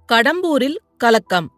கடம்பூரில் கலக்கம்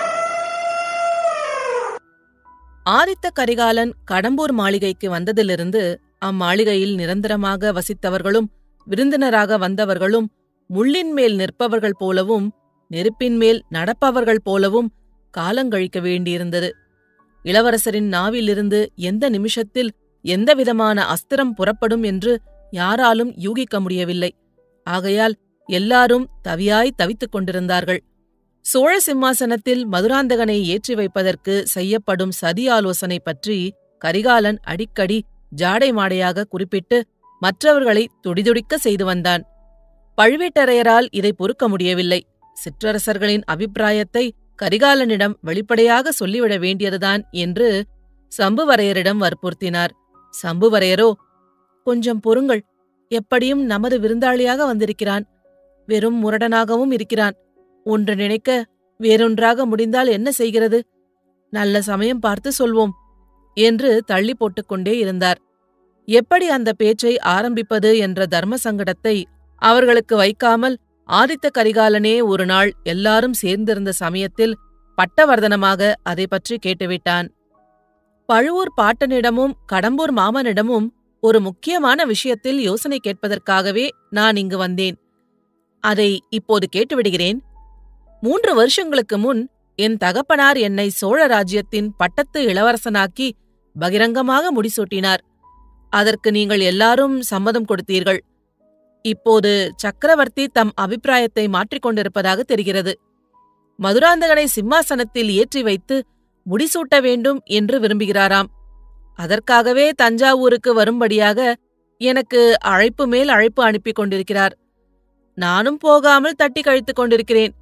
ஆதித்த கரிகாலன் கடம்பூர் மாளிகைக்கு வந்ததிலிருந்து அம்மாளிகையில் நிரந்தரமாக வசித்தவர்களும் விருந்தினராக வந்தவர்களும் முள்ளின் மேல் நிற்பவர்கள் போலவும் நெருப்பின் மேல் நடப்பவர்கள் போலவும் காலங்கழிக்க வேண்டியிருந்தது இளவரசரின் நாவிலிருந்து எந்த நிமிஷத்தில் எந்தவிதமான அஸ்திரம் புறப்படும் என்று யாராலும் யூகிக்க முடியவில்லை ஆகையால் எல்லாரும் தவியாய் தவித்துக் கொண்டிருந்தார்கள் சோழ சிம்மாசனத்தில் மதுராந்தகனை ஏற்றி வைப்பதற்கு செய்யப்படும் சதி ஆலோசனை பற்றி கரிகாலன் அடிக்கடி ஜாடை மாடையாக குறிப்பிட்டு மற்றவர்களை துடிதுடிக்க செய்து வந்தான் பழுவேட்டரையரால் இதை பொறுக்க முடியவில்லை சிற்றரசர்களின் அபிப்பிராயத்தை கரிகாலனிடம் வெளிப்படையாக சொல்லிவிட வேண்டியதுதான் என்று சம்புவரையரிடம் வற்புறுத்தினார் சம்புவரையரோ கொஞ்சம் பொறுங்கள் எப்படியும் நமது விருந்தாளியாக வந்திருக்கிறான் வெறும் முரடனாகவும் இருக்கிறான் ஒன்று நினைக்க வேறொன்றாக முடிந்தால் என்ன செய்கிறது நல்ல சமயம் பார்த்து சொல்வோம் என்று தள்ளி போட்டுக்கொண்டே இருந்தார் எப்படி அந்த பேச்சை ஆரம்பிப்பது என்ற தர்ம சங்கடத்தை அவர்களுக்கு வைக்காமல் ஆதித்த கரிகாலனே ஒரு நாள் எல்லாரும் சேர்ந்திருந்த சமயத்தில் பட்டவர்தனமாக அதை பற்றி கேட்டுவிட்டான் பழுவூர் பாட்டனிடமும் கடம்பூர் மாமனிடமும் ஒரு முக்கியமான விஷயத்தில் யோசனை கேட்பதற்காகவே நான் இங்கு வந்தேன் அதை இப்போது கேட்டுவிடுகிறேன் மூன்று வருஷங்களுக்கு முன் என் தகப்பனார் என்னை சோழ ராஜ்யத்தின் பட்டத்து இளவரசனாக்கி பகிரங்கமாக முடிசூட்டினார் அதற்கு நீங்கள் எல்லாரும் சம்மதம் கொடுத்தீர்கள் இப்போது சக்கரவர்த்தி தம் அபிப்பிராயத்தை மாற்றிக் கொண்டிருப்பதாக தெரிகிறது மதுராந்தகனை சிம்மாசனத்தில் ஏற்றி வைத்து முடிசூட்ட வேண்டும் என்று விரும்புகிறாராம் அதற்காகவே தஞ்சாவூருக்கு வரும்படியாக எனக்கு அழைப்பு மேல் அழைப்பு அனுப்பிக் கொண்டிருக்கிறார் நானும் போகாமல் தட்டி கழித்துக் கொண்டிருக்கிறேன்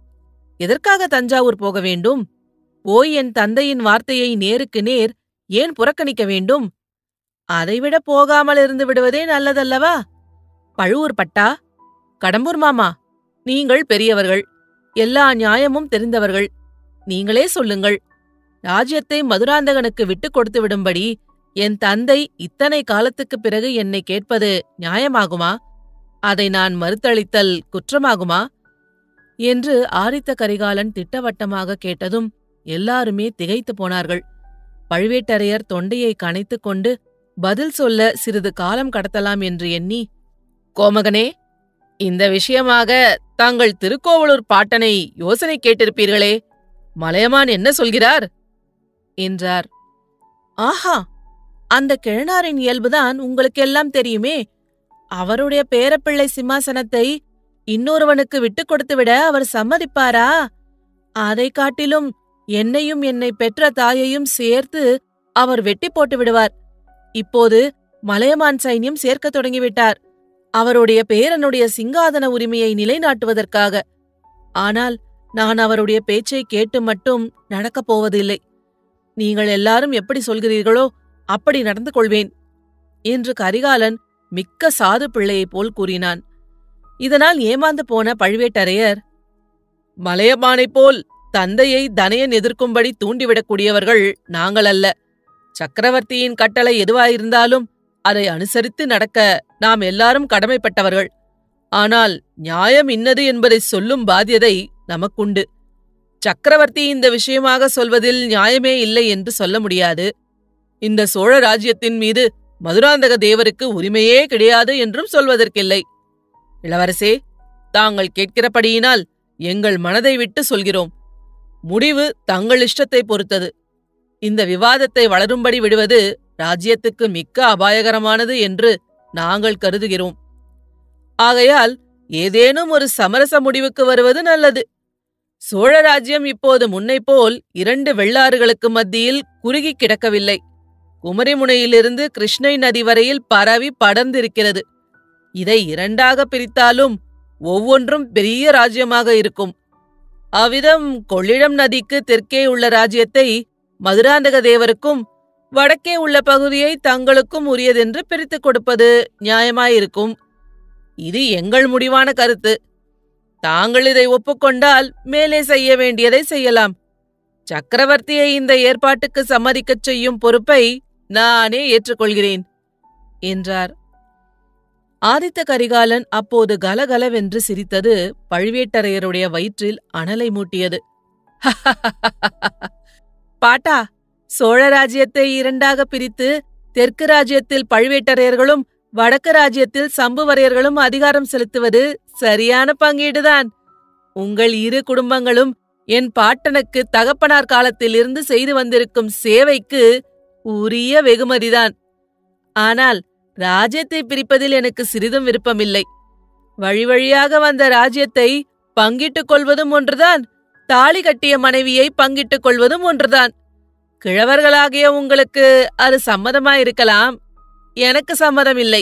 எதற்காக தஞ்சாவூர் போக வேண்டும் போய் என் தந்தையின் வார்த்தையை நேருக்கு நேர் ஏன் புறக்கணிக்க வேண்டும் அதைவிட போகாமல் இருந்து விடுவதே நல்லதல்லவா பழுவூர் பட்டா கடம்பூர் மாமா நீங்கள் பெரியவர்கள் எல்லா நியாயமும் தெரிந்தவர்கள் நீங்களே சொல்லுங்கள் ராஜ்யத்தை மதுராந்தகனுக்கு விட்டுக் கொடுத்து விடும்படி என் தந்தை இத்தனை காலத்துக்குப் பிறகு என்னை கேட்பது நியாயமாகுமா அதை நான் மறுத்தளித்தல் குற்றமாகுமா என்று ஆரித்த கரிகாலன் திட்டவட்டமாக கேட்டதும் எல்லாருமே திகைத்து போனார்கள் பழுவேட்டரையர் தொண்டையை கனைத்துக் கொண்டு பதில் சொல்ல சிறிது காலம் கடத்தலாம் என்று எண்ணி கோமகனே இந்த விஷயமாக தாங்கள் திருக்கோவலூர் பாட்டனை யோசனை கேட்டிருப்பீர்களே மலையமான் என்ன சொல்கிறார் என்றார் ஆஹா அந்த கிழனாரின் இயல்புதான் உங்களுக்கெல்லாம் தெரியுமே அவருடைய பேரப்பிள்ளை சிம்மாசனத்தை இன்னொருவனுக்கு விட்டுக் கொடுத்துவிட அவர் சம்மதிப்பாரா அதை காட்டிலும் என்னையும் என்னை பெற்ற தாயையும் சேர்த்து அவர் வெட்டி போட்டு விடுவார் இப்போது மலையமான் சைன்யம் சேர்க்கத் தொடங்கிவிட்டார் அவருடைய பேரனுடைய சிங்காதன உரிமையை நிலைநாட்டுவதற்காக ஆனால் நான் அவருடைய பேச்சை கேட்டு மட்டும் நடக்கப் போவதில்லை நீங்கள் எல்லாரும் எப்படி சொல்கிறீர்களோ அப்படி நடந்து கொள்வேன் என்று கரிகாலன் மிக்க சாது பிள்ளையைப் போல் கூறினான் இதனால் ஏமாந்து போன பழுவேட்டரையர் மலையமானைப் போல் தந்தையை தனையன் எதிர்க்கும்படி தூண்டிவிடக்கூடியவர்கள் நாங்கள் அல்ல சக்கரவர்த்தியின் கட்டளை எதுவாயிருந்தாலும் அதை அனுசரித்து நடக்க நாம் எல்லாரும் கடமைப்பட்டவர்கள் ஆனால் நியாயம் இன்னது என்பதை சொல்லும் பாத்தியதை நமக்குண்டு சக்கரவர்த்தி இந்த விஷயமாக சொல்வதில் நியாயமே இல்லை என்று சொல்ல முடியாது இந்த சோழ ராஜ்யத்தின் மீது மதுராந்தக தேவருக்கு உரிமையே கிடையாது என்றும் சொல்வதற்கில்லை இளவரசே தாங்கள் கேட்கிறபடியினால் எங்கள் மனதை விட்டு சொல்கிறோம் முடிவு தங்கள் இஷ்டத்தை பொறுத்தது இந்த விவாதத்தை வளரும்படி விடுவது ராஜ்யத்துக்கு மிக்க அபாயகரமானது என்று நாங்கள் கருதுகிறோம் ஆகையால் ஏதேனும் ஒரு சமரச முடிவுக்கு வருவது நல்லது சோழ ராஜ்யம் இப்போது முன்னைப்போல் இரண்டு வெள்ளாறுகளுக்கு மத்தியில் குறுகி கிடக்கவில்லை குமரிமுனையிலிருந்து கிருஷ்ணை நதி வரையில் பரவி படர்ந்திருக்கிறது இதை இரண்டாக பிரித்தாலும் ஒவ்வொன்றும் பெரிய ராஜ்யமாக இருக்கும் அவ்விதம் கொள்ளிடம் நதிக்கு தெற்கே உள்ள ராஜ்யத்தை மதுராந்தக தேவருக்கும் வடக்கே உள்ள பகுதியை தங்களுக்கும் உரியதென்று பிரித்துக் கொடுப்பது நியாயமாயிருக்கும் இது எங்கள் முடிவான கருத்து தாங்கள் இதை ஒப்புக்கொண்டால் மேலே செய்ய வேண்டியதை செய்யலாம் சக்கரவர்த்தியை இந்த ஏற்பாட்டுக்கு சம்மதிக்கச் செய்யும் பொறுப்பை நானே ஏற்றுக்கொள்கிறேன் என்றார் ஆதித்த கரிகாலன் அப்போது கலகலவென்று சிரித்தது பழுவேட்டரையருடைய வயிற்றில் அனலை மூட்டியது பாட்டா சோழ ராஜ்யத்தை இரண்டாக பிரித்து தெற்கு ராஜ்யத்தில் பழுவேட்டரையர்களும் வடக்கு ராஜ்யத்தில் சம்புவரையர்களும் அதிகாரம் செலுத்துவது சரியான பங்கீடுதான் உங்கள் இரு குடும்பங்களும் என் பாட்டனுக்கு தகப்பனார் காலத்திலிருந்து செய்து வந்திருக்கும் சேவைக்கு உரிய வெகுமதிதான் ஆனால் ராஜ்யத்தை பிரிப்பதில் எனக்கு சிறிதும் விருப்பமில்லை வழி வழியாக வந்த ராஜ்யத்தை பங்கிட்டுக் கொள்வதும் ஒன்றுதான் தாலி கட்டிய மனைவியை பங்கிட்டுக் கொள்வதும் ஒன்றுதான் கிழவர்களாகிய உங்களுக்கு அது சம்மதமாயிருக்கலாம் எனக்கு சம்மதமில்லை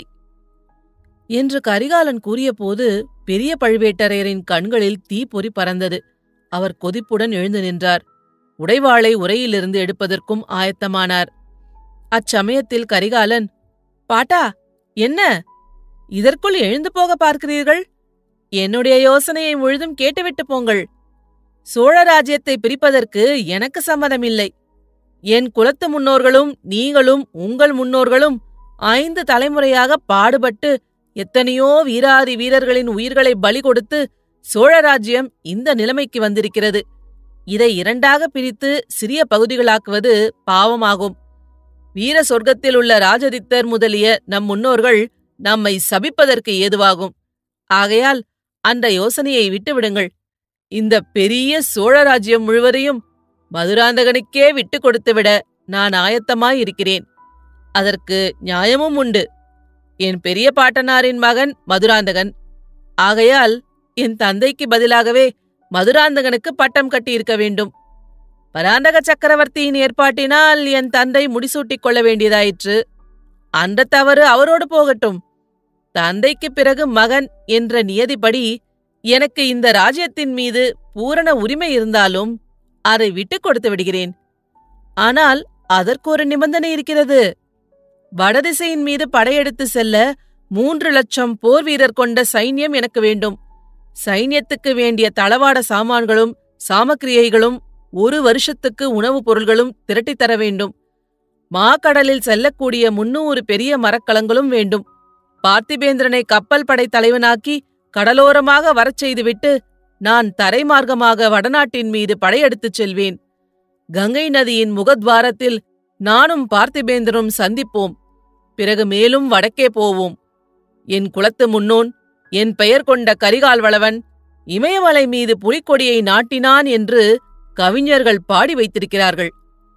என்று கரிகாலன் கூறியபோது பெரிய பழுவேட்டரையரின் கண்களில் தீப்பொறி பறந்தது அவர் கொதிப்புடன் எழுந்து நின்றார் உடைவாளை உரையிலிருந்து எடுப்பதற்கும் ஆயத்தமானார் அச்சமயத்தில் கரிகாலன் பாட்டா என்ன இதற்குள் எழுந்து போக பார்க்கிறீர்கள் என்னுடைய யோசனையை முழுதும் கேட்டுவிட்டு போங்கள் சோழ ராஜ்யத்தை பிரிப்பதற்கு எனக்கு சம்மதமில்லை என் குலத்து முன்னோர்களும் நீங்களும் உங்கள் முன்னோர்களும் ஐந்து தலைமுறையாக பாடுபட்டு எத்தனையோ வீராதி வீரர்களின் உயிர்களை பலி கொடுத்து சோழ ராஜ்யம் இந்த நிலைமைக்கு வந்திருக்கிறது இதை இரண்டாக பிரித்து சிறிய பகுதிகளாக்குவது பாவமாகும் வீர சொர்க்கத்தில் உள்ள ராஜதித்தர் முதலிய நம் முன்னோர்கள் நம்மை சபிப்பதற்கு ஏதுவாகும் ஆகையால் அந்த யோசனையை விட்டுவிடுங்கள் இந்த பெரிய சோழ ராஜ்யம் முழுவதையும் மதுராந்தகனுக்கே விட்டு கொடுத்துவிட நான் ஆயத்தமாயிருக்கிறேன் அதற்கு நியாயமும் உண்டு என் பெரிய பாட்டனாரின் மகன் மதுராந்தகன் ஆகையால் என் தந்தைக்கு பதிலாகவே மதுராந்தகனுக்கு பட்டம் கட்டியிருக்க வேண்டும் பராந்தக சக்கரவர்த்தியின் ஏற்பாட்டினால் என் தந்தை முடிசூட்டிக் கொள்ள வேண்டியதாயிற்று அந்த தவறு அவரோடு போகட்டும் தந்தைக்கு பிறகு மகன் என்ற நியதிப்படி எனக்கு இந்த ராஜ்யத்தின் மீது பூரண உரிமை இருந்தாலும் அதை விட்டுக் கொடுத்து விடுகிறேன் ஆனால் அதற்கு ஒரு நிபந்தனை இருக்கிறது வடதிசையின் மீது படையெடுத்து செல்ல மூன்று லட்சம் போர் வீரர் கொண்ட சைன்யம் எனக்கு வேண்டும் சைன்யத்துக்கு வேண்டிய தளவாட சாமான்களும் சாமக்கிரியைகளும் ஒரு வருஷத்துக்கு உணவுப் பொருள்களும் திரட்டித் தர வேண்டும் மாக்கடலில் செல்லக்கூடிய முன்னூறு பெரிய மரக்கலங்களும் வேண்டும் பார்த்திபேந்திரனை கப்பல் படை தலைவனாக்கி கடலோரமாக வரச் செய்துவிட்டு நான் தரைமார்க்கமாக வடநாட்டின் மீது படையெடுத்துச் செல்வேன் கங்கை நதியின் முகத்வாரத்தில் நானும் பார்த்திபேந்திரனும் சந்திப்போம் பிறகு மேலும் வடக்கே போவோம் என் குலத்து முன்னோன் என் பெயர் கொண்ட கரிகால் வளவன் இமயமலை மீது புலிக்கொடியை நாட்டினான் என்று கவிஞர்கள் பாடி வைத்திருக்கிறார்கள்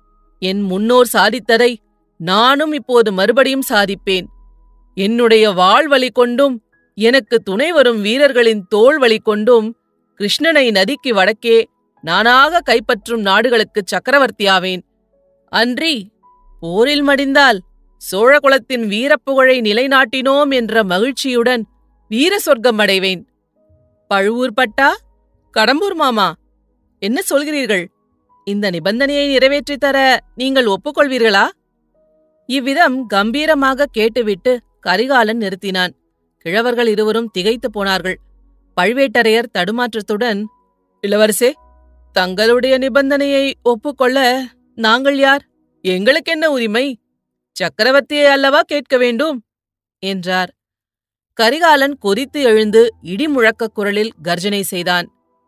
என் முன்னோர் சாதித்ததை நானும் இப்போது மறுபடியும் சாதிப்பேன் என்னுடைய வாழ்வழி கொண்டும் எனக்கு துணை வரும் வீரர்களின் தோள் வழி கொண்டும் கிருஷ்ணனை நதிக்கு வடக்கே நானாக கைப்பற்றும் நாடுகளுக்குச் சக்கரவர்த்தியாவேன் அன்றி போரில் மடிந்தால் சோழகுலத்தின் வீரப்புகழை நிலைநாட்டினோம் என்ற மகிழ்ச்சியுடன் வீர சொர்க்கம் அடைவேன் பழுவூர் பட்டா கடம்பூர் மாமா என்ன சொல்கிறீர்கள் இந்த நிபந்தனையை நிறைவேற்றித் தர நீங்கள் ஒப்புக்கொள்வீர்களா இவ்விதம் கம்பீரமாக கேட்டுவிட்டு கரிகாலன் நிறுத்தினான் கிழவர்கள் இருவரும் திகைத்துப் போனார்கள் பழுவேட்டரையர் தடுமாற்றத்துடன் இளவரசே தங்களுடைய நிபந்தனையை ஒப்புக்கொள்ள நாங்கள் யார் எங்களுக்கென்ன உரிமை சக்கரவர்த்தியை அல்லவா கேட்க வேண்டும் என்றார் கரிகாலன் கொதித்து எழுந்து இடிமுழக்கக் குரலில் கர்ஜனை செய்தான்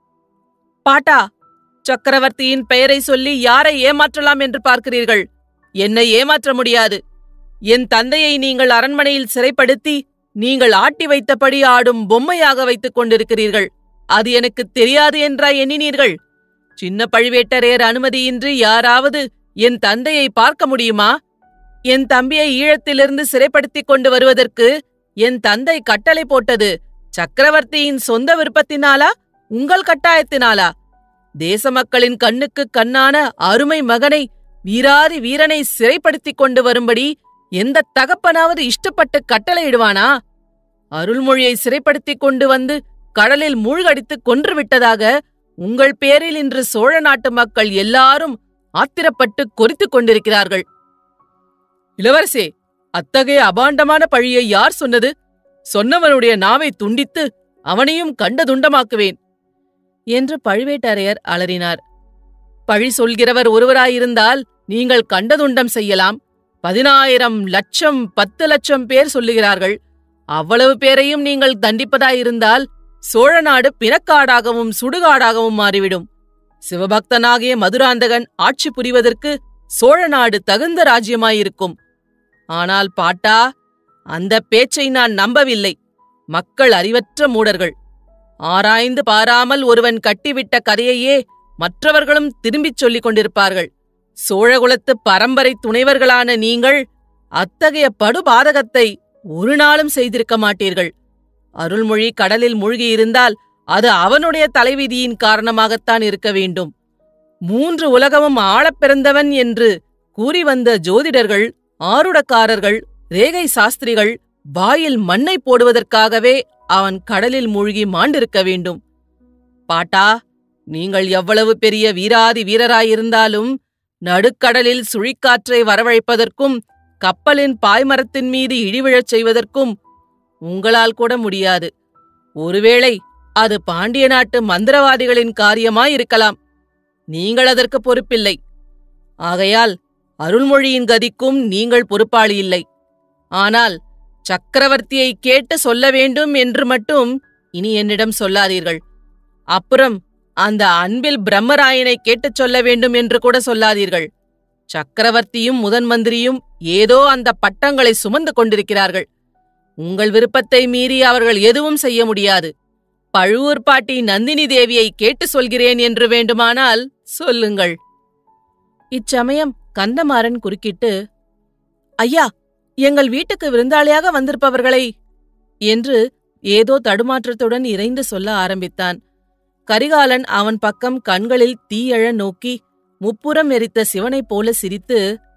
பாட்டா சக்கரவர்த்தியின் பெயரை சொல்லி யாரை ஏமாற்றலாம் என்று பார்க்கிறீர்கள் என்னை ஏமாற்ற முடியாது என் தந்தையை நீங்கள் அரண்மனையில் சிறைப்படுத்தி நீங்கள் ஆட்டி வைத்தபடி ஆடும் பொம்மையாக வைத்துக் கொண்டிருக்கிறீர்கள் அது எனக்கு தெரியாது என்றா எண்ணினீர்கள் சின்ன பழுவேட்டரையர் அனுமதியின்றி யாராவது என் தந்தையை பார்க்க முடியுமா என் தம்பியை ஈழத்திலிருந்து சிறைப்படுத்திக் கொண்டு வருவதற்கு என் தந்தை கட்டளை போட்டது சக்கரவர்த்தியின் சொந்த விருப்பத்தினாலா உங்கள் கட்டாயத்தினாலா தேச மக்களின் கண்ணுக்கு கண்ணான அருமை மகனை வீராதி வீரனை சிறைப்படுத்திக் கொண்டு வரும்படி எந்த தகப்பனாவது இஷ்டப்பட்டு கட்டளையிடுவானா அருள்மொழியை சிறைப்படுத்திக் கொண்டு வந்து கடலில் மூழ்கடித்து கொன்று விட்டதாக உங்கள் பேரில் இன்று சோழ நாட்டு மக்கள் எல்லாரும் ஆத்திரப்பட்டு கொறித்துக் கொண்டிருக்கிறார்கள் இளவரசே அத்தகைய அபாண்டமான பழியை யார் சொன்னது சொன்னவனுடைய நாவை துண்டித்து அவனையும் கண்ட துண்டமாக்குவேன் என்று பழுவேட்டரையர் அலறினார் பழி சொல்கிறவர் ஒருவராயிருந்தால் நீங்கள் கண்டதுண்டம் செய்யலாம் பதினாயிரம் லட்சம் பத்து லட்சம் பேர் சொல்லுகிறார்கள் அவ்வளவு பேரையும் நீங்கள் தண்டிப்பதாயிருந்தால் சோழ நாடு பிணக்காடாகவும் சுடுகாடாகவும் மாறிவிடும் சிவபக்தனாகிய மதுராந்தகன் ஆட்சி புரிவதற்கு சோழ நாடு தகுந்த ராஜ்யமாயிருக்கும் ஆனால் பாட்டா அந்த பேச்சை நான் நம்பவில்லை மக்கள் அறிவற்ற மூடர்கள் ஆராய்ந்து பாராமல் ஒருவன் கட்டிவிட்ட கதையையே மற்றவர்களும் திரும்பிச் சொல்லிக் கொண்டிருப்பார்கள் சோழகுலத்து பரம்பரை துணைவர்களான நீங்கள் அத்தகைய படுபாதகத்தை ஒரு நாளும் செய்திருக்க மாட்டீர்கள் அருள்மொழி கடலில் மூழ்கியிருந்தால் அது அவனுடைய தலைவிதியின் காரணமாகத்தான் இருக்க வேண்டும் மூன்று உலகமும் ஆளப் பிறந்தவன் என்று கூறி வந்த ஜோதிடர்கள் ஆருடக்காரர்கள் ரேகை சாஸ்திரிகள் வாயில் மண்ணை போடுவதற்காகவே அவன் கடலில் மூழ்கி மாண்டிருக்க வேண்டும் பாட்டா நீங்கள் எவ்வளவு பெரிய வீராதி வீரராயிருந்தாலும் நடுக்கடலில் சுழிக்காற்றை வரவழைப்பதற்கும் கப்பலின் பாய்மரத்தின் மீது இடிவிழச் செய்வதற்கும் உங்களால் கூட முடியாது ஒருவேளை அது பாண்டிய நாட்டு மந்திரவாதிகளின் காரியமாயிருக்கலாம் நீங்கள் அதற்கு பொறுப்பில்லை ஆகையால் அருள்மொழியின் கதிக்கும் நீங்கள் பொறுப்பாளி இல்லை ஆனால் சக்கரவர்த்தியை கேட்டு சொல்ல வேண்டும் என்று மட்டும் இனி என்னிடம் சொல்லாதீர்கள் அப்புறம் அந்த அன்பில் பிரம்மராயனை கேட்டுச் சொல்ல வேண்டும் என்று கூட சொல்லாதீர்கள் சக்கரவர்த்தியும் முதன் மந்திரியும் ஏதோ அந்த பட்டங்களை சுமந்து கொண்டிருக்கிறார்கள் உங்கள் விருப்பத்தை மீறி அவர்கள் எதுவும் செய்ய முடியாது பழுவூர் பாட்டி நந்தினி தேவியை கேட்டு சொல்கிறேன் என்று வேண்டுமானால் சொல்லுங்கள் இச்சமயம் கந்தமாறன் குறுக்கிட்டு ஐயா எங்கள் வீட்டுக்கு விருந்தாளியாக வந்திருப்பவர்களை என்று ஏதோ தடுமாற்றத்துடன் இறைந்து சொல்ல ஆரம்பித்தான் கரிகாலன் அவன் பக்கம் கண்களில் தீயழ நோக்கி முப்புறம் எரித்த சிவனைப் போல சிரித்து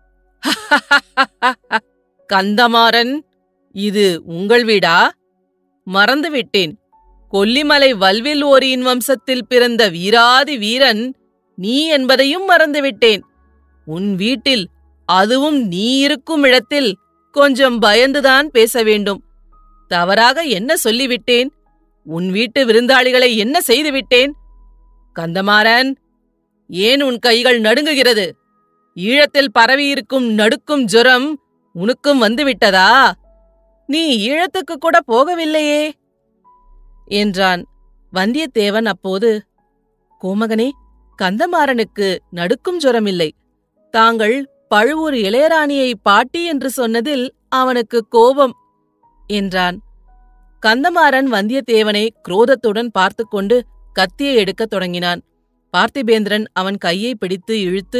கந்தமாறன் இது உங்கள் வீடா மறந்துவிட்டேன் கொல்லிமலை வல்வில் ஓரியின் வம்சத்தில் பிறந்த வீராதி வீரன் நீ என்பதையும் மறந்துவிட்டேன் உன் வீட்டில் அதுவும் நீ இருக்கும் இடத்தில் கொஞ்சம் பயந்துதான் பேச வேண்டும் தவறாக என்ன சொல்லிவிட்டேன் உன் வீட்டு விருந்தாளிகளை என்ன செய்துவிட்டேன் கந்தமாறன் ஏன் உன் கைகள் நடுங்குகிறது ஈழத்தில் பரவியிருக்கும் நடுக்கும் ஜுரம் உனக்கும் வந்துவிட்டதா நீ ஈழத்துக்கு கூட போகவில்லையே என்றான் வந்தியத்தேவன் அப்போது கோமகனே கந்தமாறனுக்கு நடுக்கும் ஜுரமில்லை தாங்கள் பழுவூர் இளையராணியை பாட்டி என்று சொன்னதில் அவனுக்கு கோபம் என்றான் கந்தமாறன் வந்தியத்தேவனை குரோதத்துடன் பார்த்துக்கொண்டு கத்தியை எடுக்கத் தொடங்கினான் பார்த்திபேந்திரன் அவன் கையை பிடித்து இழுத்து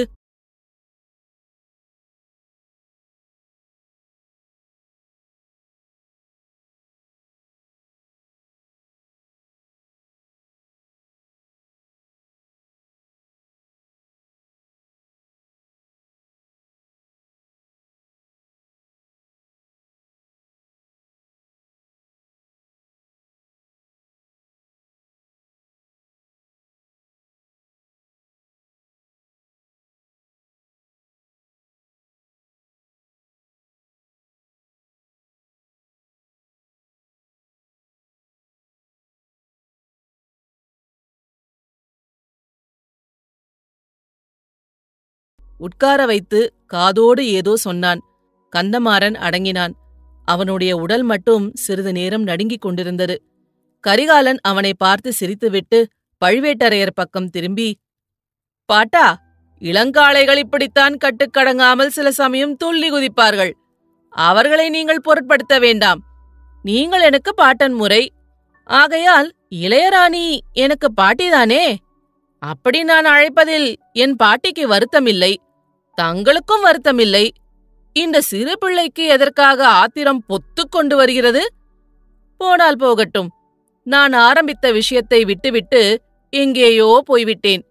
உட்கார வைத்து காதோடு ஏதோ சொன்னான் கந்தமாறன் அடங்கினான் அவனுடைய உடல் மட்டும் சிறிது நேரம் நடுங்கிக் கொண்டிருந்தது கரிகாலன் அவனை பார்த்து சிரித்துவிட்டு பழுவேட்டரையர் பக்கம் திரும்பி பாட்டா இளங்காளைகள் இப்படித்தான் கட்டுக்கடங்காமல் சில சமயம் துள்ளி குதிப்பார்கள் அவர்களை நீங்கள் பொருட்படுத்த வேண்டாம் நீங்கள் எனக்கு பாட்டன் முறை ஆகையால் இளையராணி எனக்கு பாட்டிதானே அப்படி நான் அழைப்பதில் என் பாட்டிக்கு வருத்தமில்லை தங்களுக்கும் வருத்தமில்லை இந்த சிறு பிள்ளைக்கு எதற்காக ஆத்திரம் பொத்துக் கொண்டு வருகிறது போனால் போகட்டும் நான் ஆரம்பித்த விஷயத்தை விட்டுவிட்டு எங்கேயோ போய்விட்டேன்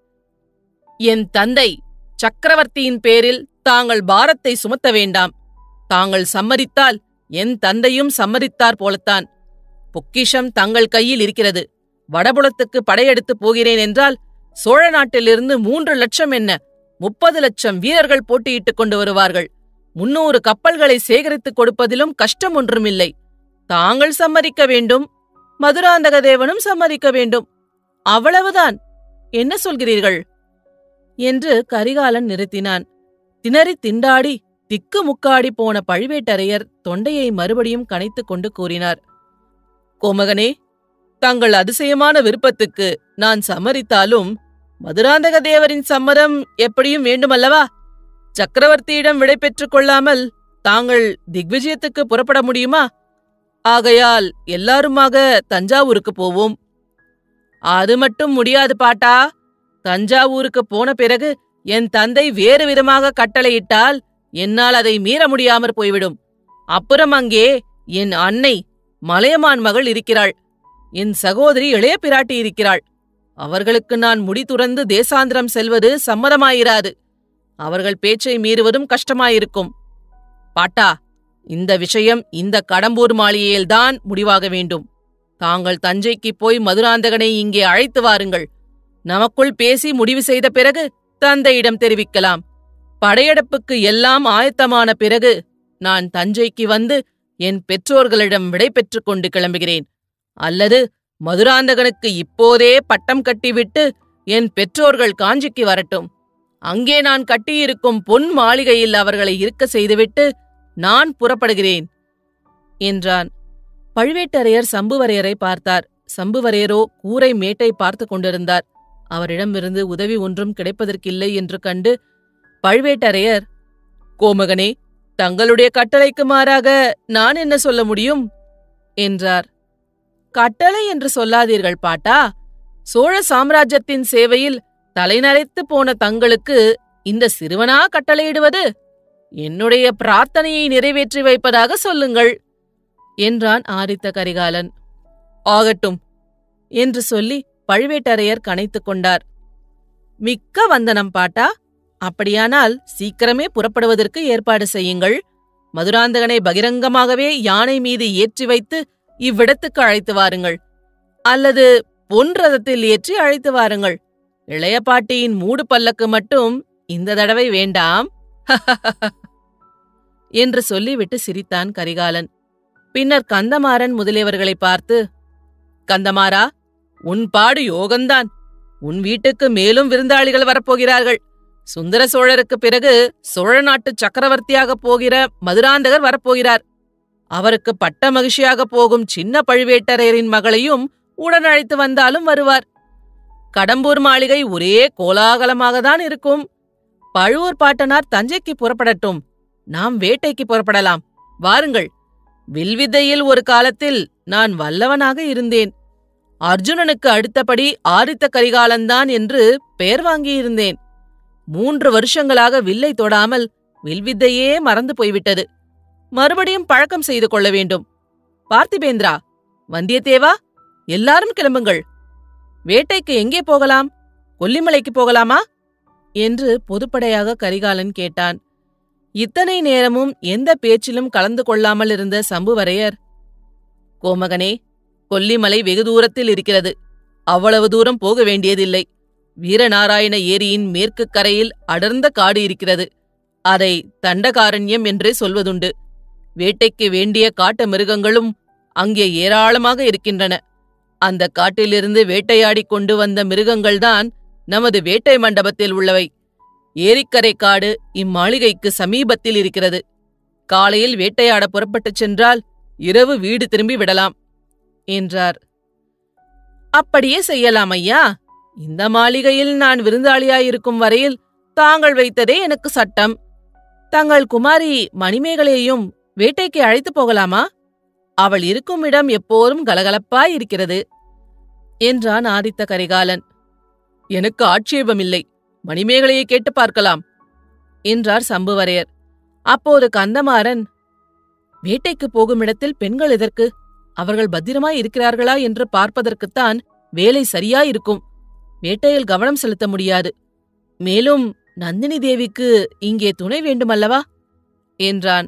என் தந்தை சக்கரவர்த்தியின் பேரில் தாங்கள் பாரத்தை சுமத்த வேண்டாம் தாங்கள் சம்மதித்தால் என் தந்தையும் சம்மதித்தார் போலத்தான் பொக்கிஷம் தங்கள் கையில் இருக்கிறது வடபுலத்துக்கு படையெடுத்து போகிறேன் என்றால் சோழ நாட்டிலிருந்து மூன்று லட்சம் என்ன முப்பது லட்சம் வீரர்கள் போட்டியிட்டுக் கொண்டு வருவார்கள் முன்னூறு கப்பல்களை சேகரித்துக் கொடுப்பதிலும் கஷ்டம் ஒன்றுமில்லை தாங்கள் சம்மதிக்க வேண்டும் மதுராந்தக தேவனும் சம்மதிக்க வேண்டும் அவ்வளவுதான் என்ன சொல்கிறீர்கள் என்று கரிகாலன் நிறுத்தினான் திணறி திண்டாடி திக்கு முக்காடி போன பழுவேட்டரையர் தொண்டையை மறுபடியும் கனைத்துக் கொண்டு கூறினார் கோமகனே தங்கள் அதிசயமான விருப்பத்துக்கு நான் சம்மதித்தாலும் மதுராந்தக தேவரின் சம்மதம் எப்படியும் வேண்டுமல்லவா சக்கரவர்த்தியிடம் விடை பெற்றுக் கொள்ளாமல் தாங்கள் திக்விஜயத்துக்கு புறப்பட முடியுமா ஆகையால் எல்லாருமாக தஞ்சாவூருக்கு போவோம் அது மட்டும் முடியாது பாட்டா தஞ்சாவூருக்கு போன பிறகு என் தந்தை வேறு விதமாக கட்டளையிட்டால் என்னால் அதை மீற முடியாமற் போய்விடும் அப்புறம் அங்கே என் அன்னை மலையமான் மகள் இருக்கிறாள் என் சகோதரி இளைய பிராட்டி இருக்கிறாள் அவர்களுக்கு நான் முடி துறந்து தேசாந்திரம் செல்வது சம்மதமாயிராது அவர்கள் பேச்சை மீறுவதும் கஷ்டமாயிருக்கும் பாட்டா இந்த விஷயம் இந்த கடம்பூர் மாளிகையில்தான் முடிவாக வேண்டும் தாங்கள் தஞ்சைக்கு போய் மதுராந்தகனை இங்கே அழைத்து வாருங்கள் நமக்குள் பேசி முடிவு செய்த பிறகு தந்தையிடம் தெரிவிக்கலாம் படையெடுப்புக்கு எல்லாம் ஆயத்தமான பிறகு நான் தஞ்சைக்கு வந்து என் பெற்றோர்களிடம் விடை பெற்றுக் கொண்டு கிளம்புகிறேன் அல்லது மதுராந்தகனுக்கு இப்போதே பட்டம் கட்டிவிட்டு என் பெற்றோர்கள் காஞ்சிக்கு வரட்டும் அங்கே நான் கட்டியிருக்கும் பொன் மாளிகையில் அவர்களை இருக்க செய்துவிட்டு நான் புறப்படுகிறேன் என்றான் பழுவேட்டரையர் சம்புவரையரை பார்த்தார் சம்புவரையரோ கூரை மேட்டை பார்த்து கொண்டிருந்தார் அவரிடமிருந்து உதவி ஒன்றும் கிடைப்பதற்கில்லை என்று கண்டு பழுவேட்டரையர் கோமகனே தங்களுடைய கட்டளைக்கு மாறாக நான் என்ன சொல்ல முடியும் என்றார் கட்டளை என்று சொல்லாதீர்கள் பாட்டா சோழ சாம்ராஜ்யத்தின் சேவையில் தலைநரைத்து போன தங்களுக்கு இந்த சிறுவனா கட்டளையிடுவது என்னுடைய பிரார்த்தனையை நிறைவேற்றி வைப்பதாக சொல்லுங்கள் என்றான் ஆதித்த கரிகாலன் ஆகட்டும் என்று சொல்லி பழுவேட்டரையர் கனைத்துக் கொண்டார் மிக்க வந்தனம் பாட்டா அப்படியானால் சீக்கிரமே புறப்படுவதற்கு ஏற்பாடு செய்யுங்கள் மதுராந்தகனை பகிரங்கமாகவே யானை மீது ஏற்றி வைத்து இவ்விடத்துக்கு அழைத்து வாருங்கள் அல்லது பொன் ரதத்தில் ஏற்றி அழைத்து வாருங்கள் இளைய பாட்டியின் மூடு பல்லக்கு மட்டும் இந்த தடவை வேண்டாம் என்று சொல்லிவிட்டு சிரித்தான் கரிகாலன் பின்னர் கந்தமாறன் முதலியவர்களை பார்த்து கந்தமாரா உன் பாடு யோகந்தான் உன் வீட்டுக்கு மேலும் விருந்தாளிகள் வரப்போகிறார்கள் சுந்தர சோழருக்கு பிறகு சோழ நாட்டு சக்கரவர்த்தியாக போகிற மதுராந்தகர் வரப்போகிறார் அவருக்கு பட்ட மகிழ்ச்சியாக போகும் சின்ன பழுவேட்டரையரின் மகளையும் உடன் அழைத்து வந்தாலும் வருவார் கடம்பூர் மாளிகை ஒரே கோலாகலமாக தான் இருக்கும் பழுவூர் பாட்டனார் தஞ்சைக்கு புறப்படட்டும் நாம் வேட்டைக்கு புறப்படலாம் வாருங்கள் வில்வித்தையில் ஒரு காலத்தில் நான் வல்லவனாக இருந்தேன் அர்ஜுனனுக்கு அடுத்தபடி ஆதித்த கரிகாலன்தான் என்று பெயர் வாங்கியிருந்தேன் மூன்று வருஷங்களாக வில்லை தொடாமல் வில்வித்தையே மறந்து போய்விட்டது மறுபடியும் பழக்கம் செய்து கொள்ள வேண்டும் பார்த்திபேந்திரா வந்தியத்தேவா எல்லாரும் கிளம்புங்கள் வேட்டைக்கு எங்கே போகலாம் கொல்லிமலைக்கு போகலாமா என்று பொதுப்படையாக கரிகாலன் கேட்டான் இத்தனை நேரமும் எந்த பேச்சிலும் கலந்து கொள்ளாமல் இருந்த சம்புவரையர் கோமகனே கொல்லிமலை வெகு தூரத்தில் இருக்கிறது அவ்வளவு தூரம் போக வேண்டியதில்லை வீரநாராயண ஏரியின் மேற்கு கரையில் அடர்ந்த காடு இருக்கிறது அதை தண்டகாரண்யம் என்றே சொல்வதுண்டு வேட்டைக்கு வேண்டிய காட்டு மிருகங்களும் அங்கே ஏராளமாக இருக்கின்றன அந்த காட்டிலிருந்து வேட்டையாடிக் கொண்டு வந்த மிருகங்கள்தான் நமது வேட்டை மண்டபத்தில் உள்ளவை ஏரிக்கரை காடு இம்மாளிகைக்கு சமீபத்தில் இருக்கிறது காலையில் வேட்டையாட புறப்பட்டுச் சென்றால் இரவு வீடு திரும்பி விடலாம் என்றார் அப்படியே செய்யலாம் ஐயா இந்த மாளிகையில் நான் விருந்தாளியாயிருக்கும் வரையில் தாங்கள் வைத்ததே எனக்கு சட்டம் தங்கள் குமாரி மணிமேகலையையும் வேட்டைக்கு அழைத்து போகலாமா அவள் இருக்கும் இடம் எப்போதும் கலகலப்பாய் இருக்கிறது என்றான் ஆதித்த கரிகாலன் எனக்கு ஆட்சேபமில்லை மணிமேகலையை கேட்டு பார்க்கலாம் என்றார் சம்புவரையர் அப்போது கந்தமாறன் வேட்டைக்கு போகும் இடத்தில் பெண்கள் எதற்கு அவர்கள் பத்திரமாய் இருக்கிறார்களா என்று பார்ப்பதற்குத்தான் வேலை சரியாயிருக்கும் வேட்டையில் கவனம் செலுத்த முடியாது மேலும் நந்தினி தேவிக்கு இங்கே துணை வேண்டுமல்லவா என்றான்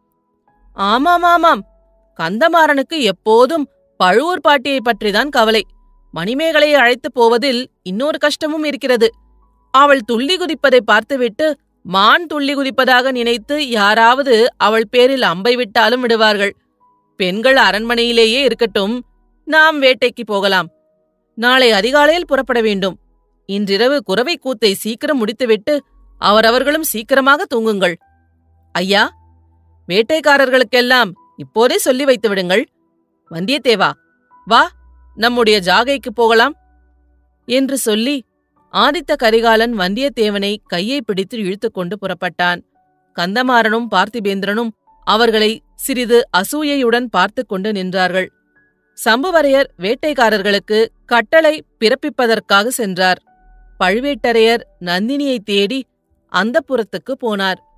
ஆமாம் ஆமாம் கந்தமாறனுக்கு எப்போதும் பழுவூர் பாட்டியை பற்றிதான் கவலை மணிமேகலையை அழைத்துப் போவதில் இன்னொரு கஷ்டமும் இருக்கிறது அவள் துள்ளி குதிப்பதை பார்த்துவிட்டு மான் துள்ளி குதிப்பதாக நினைத்து யாராவது அவள் பேரில் அம்பை விட்டாலும் விடுவார்கள் பெண்கள் அரண்மனையிலேயே இருக்கட்டும் நாம் வேட்டைக்கு போகலாம் நாளை அதிகாலையில் புறப்பட வேண்டும் இன்றிரவு குறவை கூத்தை சீக்கிரம் முடித்துவிட்டு அவரவர்களும் சீக்கிரமாக தூங்குங்கள் ஐயா வேட்டைக்காரர்களுக்கெல்லாம் இப்போதே சொல்லி வைத்து விடுங்கள் வந்தியத்தேவா வா நம்முடைய ஜாகைக்கு போகலாம் என்று சொல்லி ஆதித்த கரிகாலன் வந்தியத்தேவனை கையை பிடித்து இழுத்துக்கொண்டு புறப்பட்டான் கந்தமாறனும் பார்த்திபேந்திரனும் அவர்களை சிறிது அசூயையுடன் பார்த்துக் கொண்டு நின்றார்கள் சம்புவரையர் வேட்டைக்காரர்களுக்கு கட்டளை பிறப்பிப்பதற்காக சென்றார் பழுவேட்டரையர் நந்தினியை தேடி அந்தப்புறத்துக்கு போனார்